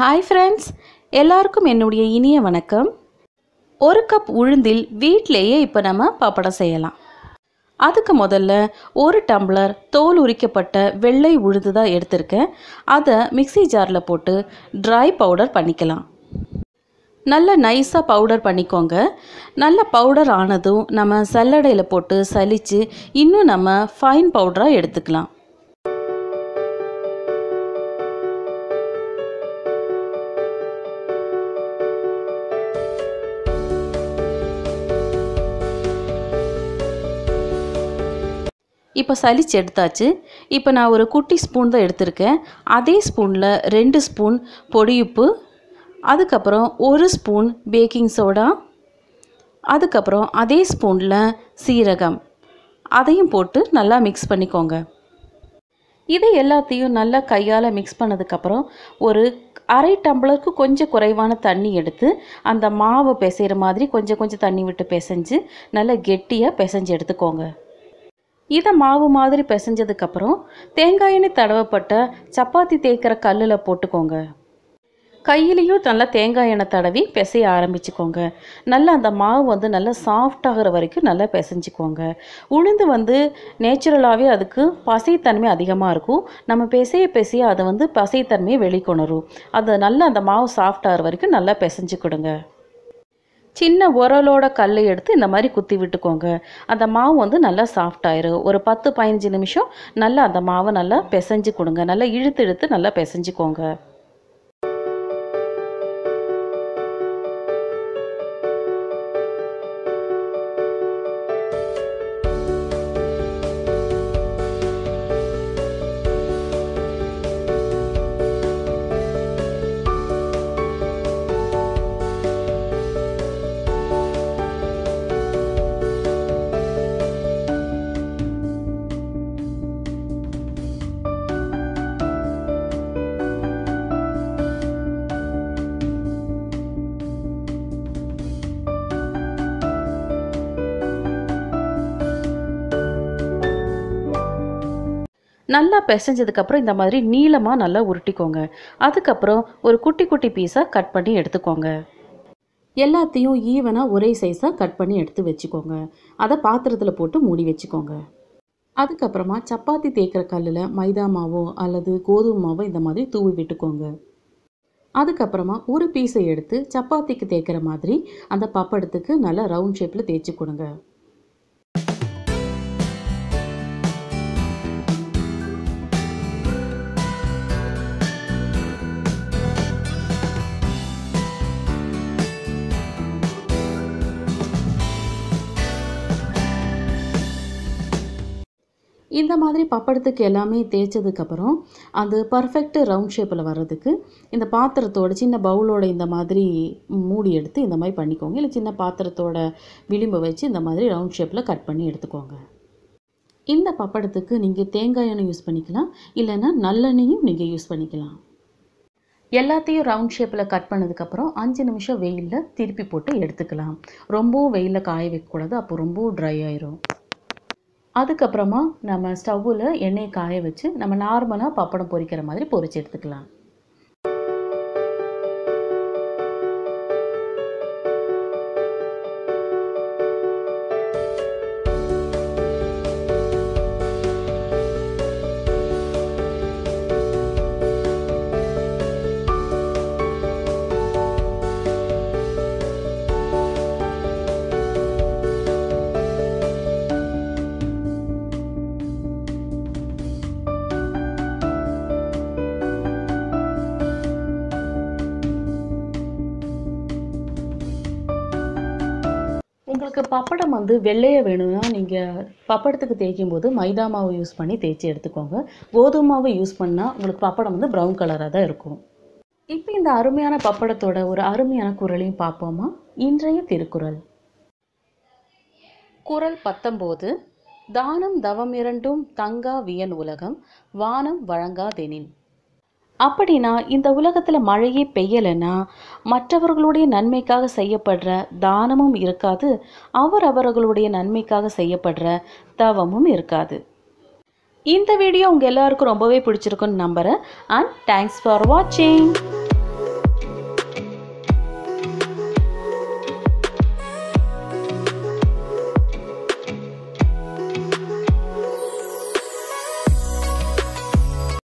hi friends எல்லாருக்கும் என்னுடைய இனிய வணக்கம் ஒரு கப் உளுந்தில் வீட்டிலேயே இப்போ நம்ம பப்படம் செய்யலாம் அதுக்கு முதல்ல ஒரு டம்ளர் தோல் உரிக்கப்பட்ட வெள்ளை உளுந்து தான் எடுத்திருக்கேன் அதை மிக்ஸி ஜாரில் போட்டு ட்ரை பவுடர் பண்ணிக்கலாம் நல்ல நைஸாக பவுடர் பண்ணிக்கோங்க நல்ல பவுடர் ஆனதும் நம்ம சல்லடையில் போட்டு சலித்து இன்னும் நம்ம ஃபைன் பவுடராக எடுத்துக்கலாம் இப்போ சலிச்சு எடுத்தாச்சு இப்போ நான் ஒரு குட்டி ஸ்பூன் தான் எடுத்திருக்கேன் அதே ஸ்பூனில் ரெண்டு ஸ்பூன் பொடியுப்பு அதுக்கப்புறம் ஒரு ஸ்பூன் பேக்கிங் சோடா அதுக்கப்புறம் அதே ஸ்பூனில் சீரகம் அதையும் போட்டு நல்லா மிக்ஸ் பண்ணிக்கோங்க இதை எல்லாத்தையும் நல்லா கையால் மிக்ஸ் பண்ணதுக்கப்புறம் ஒரு அரை டம்ளருக்கு கொஞ்சம் குறைவான தண்ணி எடுத்து அந்த மாவை பிசைகிற மாதிரி கொஞ்சம் கொஞ்சம் தண்ணி விட்டு பிசைஞ்சு நல்லா கெட்டியாக பிசைஞ்சு எடுத்துக்கோங்க இதை மாவு மாதிரி பிசைஞ்சதுக்கப்புறம் தேங்காய் எண்ணெய் தடவப்பட்ட சப்பாத்தி தேய்க்கிற கல்லில் போட்டுக்கோங்க கையிலையும் நல்லா தேங்காய் எண்ணெய் தடவி பிசைய ஆரம்பிச்சுக்கோங்க நல்லா அந்த மாவு வந்து நல்லா சாஃப்ட் ஆகிற வரைக்கும் நல்லா பிசைஞ்சிக்கோங்க உளுந்து வந்து நேச்சுரலாகவே அதுக்கு பசைத்தன்மை அதிகமாக இருக்கும் நம்ம பிசைய பிசைய அதை வந்து பசைத்தன்மையை வெளிக்கொணரும் அது நல்லா அந்த மாவு சாஃப்ட் ஆகிற வரைக்கும் நல்லா பிசைஞ்சிக்கிடுங்க சின்ன உரலோட கல் எடுத்து இந்த மாதிரி குத்தி விட்டுக்கோங்க அந்த மாவு வந்து நல்லா சாஃப்ட் ஆயிரும் ஒரு பத்து பதினஞ்சு நிமிஷம் நல்லா அந்த மாவை நல்லா பிசைஞ்சு கொடுங்க நல்லா இழுத்து இழுத்து நல்லா பிசைஞ்சுக்கோங்க நல்லா பிசைஞ்சதுக்கப்புறம் இந்த மாதிரி நீளமாக நல்லா உருட்டிக்கோங்க அதுக்கப்புறம் ஒரு குட்டி குட்டி பீஸாக கட் பண்ணி எடுத்துக்கோங்க எல்லாத்தையும் ஈவனாக ஒரே சைஸாக கட் பண்ணி எடுத்து வச்சுக்கோங்க அதை பாத்திரத்தில் போட்டு மூடி வச்சுக்கோங்க அதுக்கப்புறமா சப்பாத்தி தேய்க்கிற கல்லில் மைதா மாவோ அல்லது கோதுமை மாவோ இந்த மாதிரி தூவி விட்டுக்கோங்க அதுக்கப்புறமா ஒரு பீஸை எடுத்து சப்பாத்திக்கு தேய்க்கிற மாதிரி அந்த பப்படத்துக்கு நல்லா ரவுண்ட் ஷேப்பில் தேய்ச்சி கொடுங்க இந்த மாதிரி பப்படத்துக்கு எல்லாமே தேய்ச்சதுக்கப்புறம் அது பர்ஃபெக்ட் ரவுண்ட் ஷேப்பில் வர்றதுக்கு இந்த பாத்திரத்தோட சின்ன பவுலோட இந்த மாதிரி மூடி எடுத்து இந்த மாதிரி பண்ணிக்கோங்க இல்லை சின்ன பாத்திரத்தோட விளிம்பை வச்சு இந்த மாதிரி ரவுண்ட் ஷேப்பில் கட் பண்ணி எடுத்துக்கோங்க இந்த பப்படத்துக்கு நீங்கள் தேங்காய் எண்ணெய் யூஸ் பண்ணிக்கலாம் இல்லைன்னா நல்லெண்ணெயும் நீங்கள் யூஸ் பண்ணிக்கலாம் எல்லாத்தையும் ரவுண்ட் ஷேப்பில் கட் பண்ணதுக்கப்புறம் அஞ்சு நிமிஷம் வெயிலில் திருப்பி போட்டு எடுத்துக்கலாம் ரொம்பவும் வெயிலில் காய வைக்கக்கூடாது அப்போ ரொம்பவும் ட்ரை ஆயிரும் அதுக்கப்புறமா நம்ம ஸ்டவ்வில் எண்ணெய் காய வச்சு நம்ம நார்மலாக பப்படம் பொரிக்கிற மாதிரி பொரிச்சு எடுத்துக்கலாம் உங்களுக்கு பப்படம் வந்து வெள்ளைய வேணும்னா நீங்கள் பப்படத்துக்கு தேய்க்கும் போது மைதா மாவு யூஸ் பண்ணி தேய்ச்சி எடுத்துக்கோங்க கோதுமை மாவு யூஸ் பண்ணால் உங்களுக்கு பப்படம் வந்து ப்ரௌன் கலராக தான் இருக்கும் இப்போ இந்த அருமையான பப்படத்தோட ஒரு அருமையான குரலையும் பார்ப்போமா இன்றைய திருக்குறள் குரல் பத்தொம்போது தானம் தவம் இரண்டும் தங்கா வியன் உலகம் வானம் வழங்காதெனின் அப்படின்னா இந்த உலகத்தில் மழையே பெய்யலைன்னா மற்றவர்களுடைய நன்மைக்காக செய்யப்படுற தானமும் இருக்காது அவர் அவர்களுடைய நன்மைக்காக செய்யப்படுற தவமும் இருக்காது இந்த வீடியோ உங்கள் எல்லாருக்கும் ரொம்பவே பிடிச்சிருக்குன்னு நம்புகிறேன் அண்ட் தேங்க்ஸ் ஃபார் வாட்சிங்